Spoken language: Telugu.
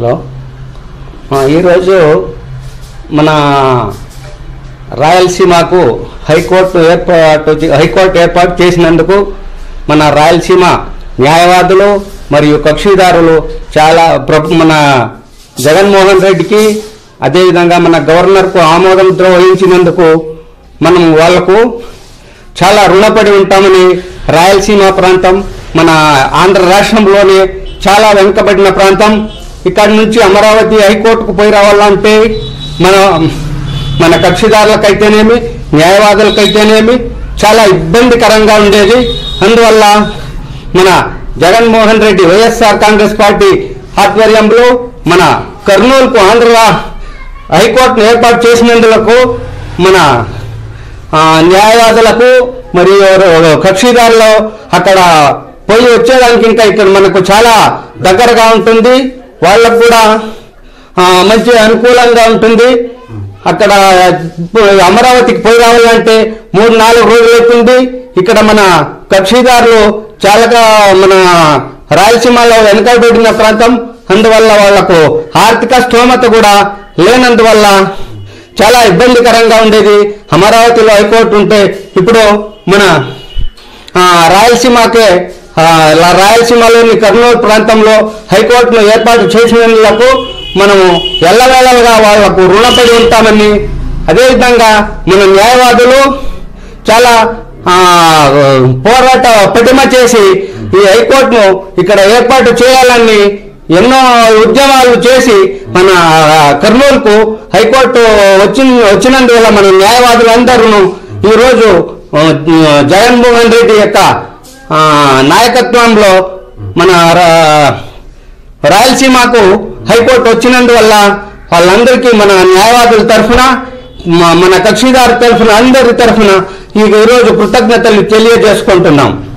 హలో ఆ, ఈరోజు మన రాయలసీమకు హైకోర్టు ఏర్పాటు చే- హైకోర్టు ఏర్పాటు చేసినందుకు మన రాయలసీమ న్యాయవాదులు మరియు కక్షిదారులు చాలా ప్ర- మన జగన్మోహన్ రెడ్డికి అదేవిధంగా మన గవర్నర్కు ఆమోదం వహించినందుకు మనం వాళ్లకు చాలా రుణపడి ఉంటామని రాయలసీమ ప్రాంతం మన ఆంధ్ర రాష్ట్రంలోనే చాలా వెనుకబడిన ప్రాంతం ఇక్కడి నుంచి అమరావతి హైకోర్టుకు పోయి రావాలంటే మన మన కక్షిదారులకైతేనేమి న్యాయవాదులకైతేనేమి చాలా ఇబ్బందికరంగా ఉండేది అందువల్ల మన జగన్మోహన్ రెడ్డి వైఎస్ఆర్ కాంగ్రెస్ పార్టీ ఆధ్వర్యంలో మన కర్నూలుకు ఆంధ్ర హైకోర్టును ఏర్పాటు చేసినందులకు మన ఆ, న్యాయవాదులకు మరియు ర- కక్షిదారులు అక్కడ పోయి వచ్చేదానికి ఇంకా ఇక్కడ మనకు చాలా దగ్గరగా ఉంటుంది వాళ్ళకు కూడా ఆ, మంచి అనుకూలంగా ఉంటుంది అక్కడ ఇప్పుడు అమరావతికి పోయి రావాలంటే మూడు నాలుగు రోజులు అవుతుంది ఇక్కడ మన కక్షిదారులు చాలా మన రాయలసీమలో వెనుకబడిన ప్రాంతం అందువల్ల వాళ్లకు ఆర్థిక స్తోమత కూడా లేనందువల్ల చాలా ఇబ్బందికరంగా ఉండేది అమరావతిలో హైకోర్టు ఉంటే ఇప్పుడు మన ఆ, రాయలసీమకే ఆ, లా- రాయలసీమలోని కర్నూలు ప్రాంతంలో హైకోర్టును ఏర్పాటు చేసినందుకు మనము ఎల్లవేళలుగా వాళ్లకు రుణపడి ఉంటామని అదేవిధంగా మన న్యాయవాదులు చాలా ఆ, పోరాట పటిమ చేసి ఈ హైకోర్టును ఇక్కడ ఏర్పాటు చేయాలని ఎన్నో ఉద్యమాలు చేసి మన కర్నూలుకు హైకోర్టు వచ్చి వచ్చినందువల్ల మన న్యాయవాదులందరూ ఈరోజు ఆ, జగన్మోహన్ రెడ్డి యొక్క ఆ, నాయకత్వంలో మన రా- రాయలసీమకు హైకోర్టు వచ్చినందువల్ల వాళ్ళందరికీ మన న్యాయవాదుల తరఫున మ- మన కక్షిదారు తరఫున అందరి తరఫున ఈ ఈరోజు కృతజ్ఞతలు తెలియజేసుకుంటున్నాం